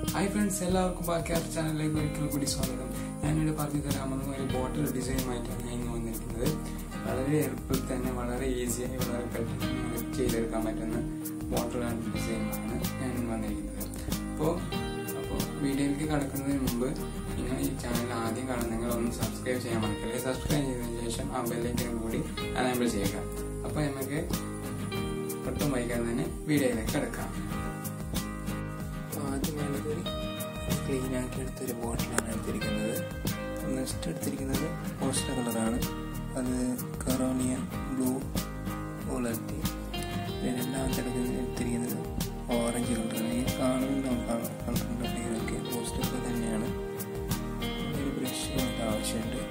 hi friends എല്ലാവർക്കും ബാക്കിയാർ ചാനലിലേക്ക് ഒരിക്കൽ കൂടി സ്വാഗതം ഞാനിവിടെ പറഞ്ഞു തരാമെന്ന് ഒരു ബോട്ടിൽ ഡിസൈനുമായിട്ടാണ് ഞാൻ ഇന്ന് വന്നിരിക്കുന്നത് വളരെ എളുപ്പത്തിൽ തന്നെ വളരെ ഈസിയായി വളരെ പെട്ടെന്ന് ചെയ്തെടുക്കാൻ പറ്റുന്ന ബോട്ടിൽ ഡിസൈനാണ് ഞാൻ ഇന്ന് വന്നിരിക്കുന്നത് അപ്പോൾ അപ്പോൾ വീഡിയോയിലേക്ക് കടക്കുന്നതിന് മുമ്പ് നിങ്ങൾ ഈ ചാനൽ ആദ്യം കാണുന്നെങ്കിൽ ഒന്ന് സബ്സ്ക്രൈബ് ചെയ്യാൻ മറക്കല്ലേ സബ്സ്ക്രൈബ് ചെയ്തതിനു ശേഷം ആ ബെല്ലേക്കിനും കൂടി അനേബിൾ ചെയ്യുക അപ്പോൾ നമുക്ക് ഒട്ടും വൈകാതെ തന്നെ വീഡിയോയിലേക്ക് കിടക്കാം ആദ്യം ഞാനിതൊരു ക്ലീൻ ആക്കി എടുത്തൊരു ബോട്ടിലാണ് എടുത്തിരിക്കുന്നത് നെക്സ്റ്റ് എടുത്തിരിക്കുന്നത് പോസ്റ്റർ കളറാണ് അത് കറോണിയൻ ബ്ലൂ പുലർത്തി രണ്ടാമത്തെ എടുക്കുന്നത് എടുത്തിരിക്കുന്നത് ഓറഞ്ച് കളറാണ് ഈ കാണുന്ന കളറിൻ്റെ പേരൊക്കെ പോസ്റ്റർ തന്നെയാണ് ഒരു ബ്രഷ് നമുക്ക് ആവശ്യമുണ്ട്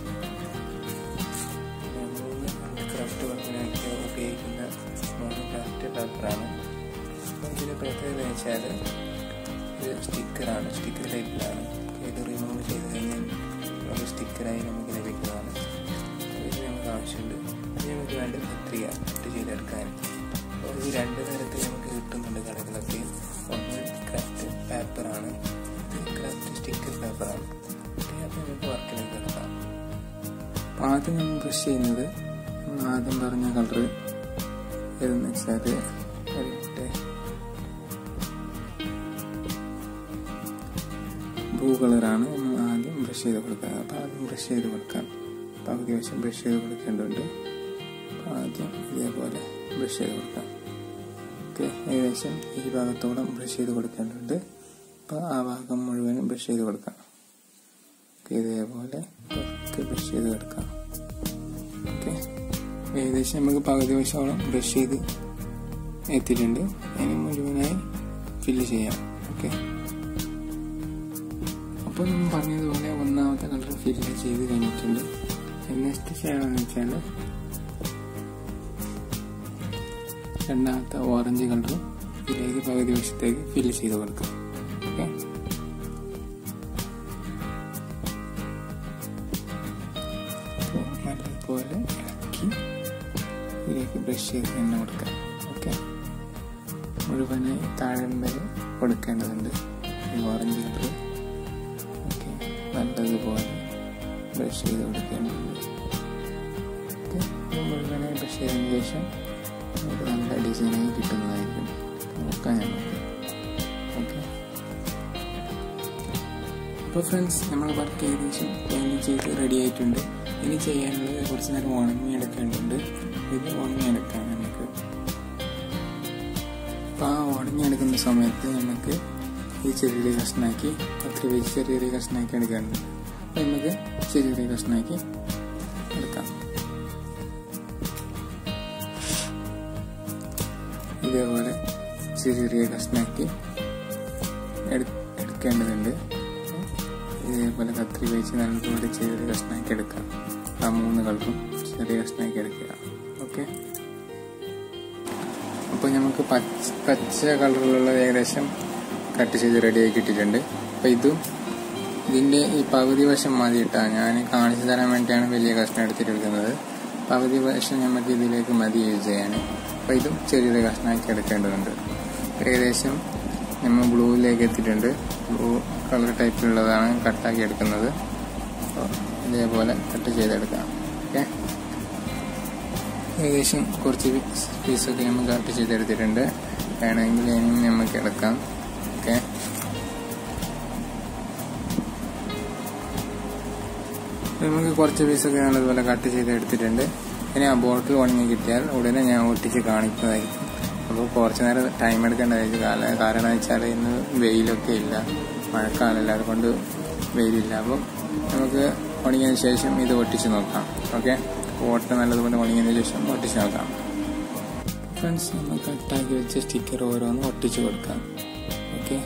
മൂന്ന് ക്രാഫ്റ്റ് വർക്കിനായിട്ട് ഉപയോഗിക്കുന്ന മൂന്ന് ക്രാഫ്റ്റ് പേപ്പറാണ് അപ്പം ഇതിൻ്റെ പ്രത്യേകത വെച്ചാൽ ഇത് സ്റ്റിക്കറാണ് സ്റ്റിക്കർ ടൈപ്പിലാണ് ഇത് റിമൂവ് ചെയ്ത് കഴിഞ്ഞാൽ നമുക്ക് സ്റ്റിക്കറായി നമുക്ക് ലഭിക്കുന്നതാണ് ഇത് നമുക്ക് ആവശ്യമുണ്ട് ഇത് നമുക്ക് വേണ്ട കത്രിക കട്ട് ചെയ്തെടുക്കാൻ അപ്പോൾ ഇത് രണ്ട് തരത്തിൽ നമുക്ക് കിട്ടുന്നുണ്ട് കടകളൊക്കെ ഒന്ന് ക്രാഫ്റ്റ് പേപ്പറാണ് ഇത് ക്രാഫ്റ്റ് സ്റ്റിക്കർ പേപ്പറാണ് ഓക്കെ അപ്പോൾ നമുക്ക് വർക്കിലേക്ക് കിടക്കാം അപ്പോൾ ആദ്യം നമ്മൾ ബ്രഷ് ചെയ്യുന്നത് നമ്മൾ ആദ്യം പറഞ്ഞ കളർ ഏതെന്ന് വെച്ചാൽ ബ്ലൂ കളറാണ് നമ്മൾ ആദ്യം ബ്രഷ് ചെയ്ത് കൊടുക്കുക അപ്പോൾ ആദ്യം ബ്രഷ് ചെയ്ത് കൊടുക്കാം പകുതി വശം ബ്രഷ് ചെയ്ത് കൊടുക്കേണ്ടതുണ്ട് അപ്പോൾ ആദ്യം ഇതേപോലെ ബ്രഷ് ചെയ്ത് കൊടുക്കാം ഓക്കെ ഏകദേശം ഈ ഭാഗത്തോളം ബ്രഷ് ചെയ്ത് കൊടുക്കേണ്ടതുണ്ട് അപ്പോൾ ആ ഭാഗം മുഴുവനും ബ്രഷ് ചെയ്ത് കൊടുക്കാം ഓക്കെ ഇതേപോലെ ബ്രഷ് ചെയ്ത് കൊടുക്കാം ഓക്കെ ഏകദേശം നമുക്ക് പകുതി വശത്തോളം ബ്രഷ് ചെയ്ത് എത്തിയിട്ടുണ്ട് ഇനി മുഴുവനായി ഫില്ല് ചെയ്യാം ഓക്കെ അപ്പോൾ നമ്മൾ പറഞ്ഞതുപോലെ ഒന്നാമത്തെ കളർ ഫില്ല് ചെയ്ത് കഴിഞ്ഞിട്ടുണ്ട് നെക്സ്റ്റ് ചെയ്യണമെന്ന് വെച്ചാൽ രണ്ടാമത്തെ ഓറഞ്ച് കളർ ഇതിലേക്ക് പകുതി വശത്തേക്ക് ഫില്ല് ചെയ്ത് കൊടുക്കാം ഓക്കെ അപ്പോൾ നല്ലതുപോലെ ഇളക്കി ഇതിലേക്ക് ബ്രഷ് ചെയ്ത് എണ്ണ കൊടുക്കാം ഓക്കെ മുഴുവനായി താഴെ വരെ കൊടുക്കേണ്ടതുണ്ട് ഈ ഓറഞ്ച് കളർ ഓക്കെ നല്ലതുപോലെ ബ്രഷ് ചെയ്ത് കൊടുക്കേണ്ടതുണ്ട് ഓക്കെ മുഴുവനായി ബ്രഷ് ചെയ്തതിന് ശേഷം നമുക്ക് നല്ല ഡിസൈനായി കിട്ടുന്നതായിരിക്കും നോക്കാം നമുക്ക് ഓക്കെ അപ്പോൾ ഫ്രണ്ട്സ് നമ്മൾ വർക്ക് ഏകദേശം പെയിൻറ്റിങ് ചെയ്ത് റെഡി ആയിട്ടുണ്ട് ഇനി ചെയ്യാനുള്ളത് കുറച്ച് നേരം ഉണങ്ങിയെടുക്കേണ്ടതുണ്ട് ഇത് ഉണങ്ങിയെടുക്കാം നമുക്ക് അപ്പോൾ ആ ഉണങ്ങിയെടുക്കുന്ന സമയത്ത് നമുക്ക് ഈ ചെറിയ കഷ്ണാക്കി കത്രി വെച്ച് ചെറിയ ചെറിയ കഷ്ണാക്കി എടുക്കാനുണ്ട് അപ്പോൾ നമുക്ക് ചെറിയ ചെറിയ കഷ്ണാക്കി എടുക്കാം ഇതേപോലെ ചെറിയ ചെറിയ കഷ്ണാക്കി എടുക്കേണ്ടതുണ്ട് ഇതേപോലെ കത്രി വെച്ച് നല്ലതുപോലെ ചെറിയ കഷ്ണാക്കി എടുക്കാം ആ മൂന്ന് കളറും ചെറിയ കഷ്ണാക്കി എടുക്കുക ഓക്കെ അപ്പോൾ നമുക്ക് പച്ച പച്ച കളറിലുള്ള ഏകദേശം കട്ട് ചെയ്ത് റെഡിയാക്കി കിട്ടിയിട്ടുണ്ട് അപ്പോൾ ഇതും ഇതിൻ്റെ ഈ പകുതി വശം മതി ഇട്ടാ ഞാൻ കാണിച്ചു തരാൻ വേണ്ടിയാണ് വലിയ കഷ്ണം എടുത്തിട്ടെടുക്കുന്നത് പകുതി വശം നമുക്ക് ഇതിലേക്ക് മതി യൂസ് ചെയ്യാൻ അപ്പോൾ ഇതും ചെറിയൊരു കഷ്ണമാക്കി എടുക്കേണ്ടതുണ്ട് ഏകദേശം നമ്മൾ ബ്ലൂവിലേക്ക് എത്തിയിട്ടുണ്ട് ബ്ലൂ കളർ ടൈപ്പിലുള്ളതാണ് കട്ടാക്കി എടുക്കുന്നത് അപ്പോൾ ഇതേപോലെ കട്ട് ചെയ്തെടുക്കാം ഓക്കെ ഏകദേശം കുറച്ച് പീസൊക്കെ നമ്മൾ കട്ട് ചെയ്തെടുത്തിട്ടുണ്ട് വേണമെങ്കിൽ ഇനിയും നമുക്ക് എടുക്കാം ഓക്കെ നമുക്ക് കുറച്ച് പീസൊക്കെ ഞാനതുപോലെ കട്ട് ചെയ്ത് എടുത്തിട്ടുണ്ട് ഇനി ആ ബോട്ടിൽ ഉണങ്ങി കിട്ടിയാൽ ഉടനെ ഞാൻ ഒട്ടിച്ച് കാണിക്കുന്നതായിരിക്കും അപ്പോൾ കുറച്ച് നേരം ടൈം എടുക്കേണ്ടതായിരിക്കും കാരണം കാരണം വെച്ചാൽ ഇന്ന് വെയിലൊക്കെ ഇല്ല മഴക്കാലമല്ല അതുകൊണ്ട് വെയിലില്ല അപ്പം നമുക്ക് ഉണങ്ങിയതിന് ശേഷം ഇത് ഒട്ടിച്ച് നോക്കാം ഓക്കെ ഓട്ട നല്ലതുപോലെ ഉണങ്ങിയതിന് ശേഷം ഒട്ടിച്ച് നോക്കാം ഫ്രണ്ട്സ് നമ്മൾ കട്ടാക്കി വെച്ച സ്റ്റിക്കർ ഓരോന്ന് ഒട്ടിച്ച് കൊടുക്കാം ഓക്കെ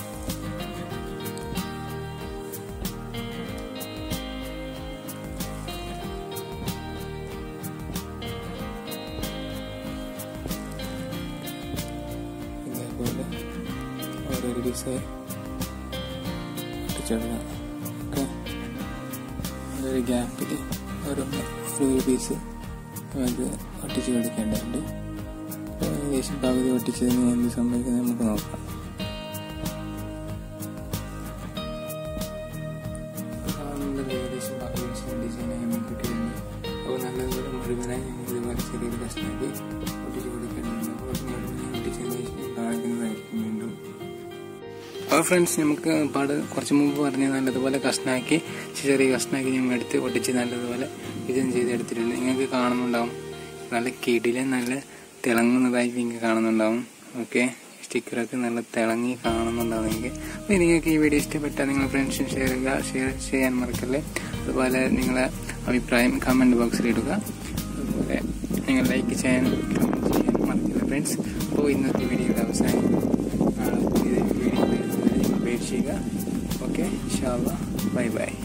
ഇതേപോലെ ഓരോരു പീസ് ഒട്ടിച്ചെടുക്കാം ഓക്കെ ഒരു ഗ്യാപ്പിൽ ഓരോന്ന് ഒരു പീസ് നമുക്ക് ഒട്ടിച്ച് കൊടുക്കേണ്ടതുണ്ട് ഏകദേശം പകുതി ഒട്ടിച്ചതിന് എന്ത് സംഭവിക്കുന്നത് നമുക്ക് നോക്കാം ചെറിയൊരു കഷ്ണമാക്കി ഒട്ടിച്ച് കൊടുക്കുന്നുണ്ട് അപ്പോൾ ഒട്ടിച്ചതിന് ശേഷം കാണിക്കുന്നതായിരിക്കും വീണ്ടും അപ്പോൾ ഫ്രണ്ട്സ് നമുക്ക് പാട് കുറച്ച് മുമ്പ് പറഞ്ഞ നല്ലതുപോലെ കഷ്ണാക്കി ചെറിയ കഷ്ണാക്കി ഞങ്ങൾ എടുത്ത് ഒട്ടിച്ച് നല്ലതുപോലെ ഇതും ചെയ്തെടുത്തിട്ടുണ്ട് നിങ്ങൾക്ക് കാണുന്നുണ്ടാവും നല്ല കിടിലെ നല്ല തിളങ്ങുന്നതായി നിങ്ങൾക്ക് കാണുന്നുണ്ടാവും ഓക്കെ സ്റ്റിക്കറൊക്കെ നല്ല തിളങ്ങി കാണുന്നുണ്ടാവും നിങ്ങൾക്ക് അപ്പോൾ നിങ്ങൾക്ക് ഈ വീഡിയോ ഇഷ്ടപ്പെട്ടാൽ നിങ്ങൾ ഫ്രണ്ട്സിന് ഷെയർ ചെയ്യുക ഷെയർ ചെയ്യാൻ മറക്കല്ലേ അതുപോലെ നിങ്ങളെ അഭിപ്രായം കമൻറ്റ് ബോക്സിൽ ഇടുക അതുപോലെ നിങ്ങൾ ലൈക്ക് ചെയ്യാൻ കമൻറ്റ് ചെയ്യാൻ മറക്കില്ല ഫ്രണ്ട്സ് അപ്പോൾ ഇന്നത്തെ വീഡിയോയുടെ അവസാനം നാളെ പുതിയ വീഡിയോ വരുന്നതിന് നിങ്ങൾ വെയിറ്റ് ചെയ്യുക ഓക്കെ ഇൻഷാല്ല ബൈ ബൈ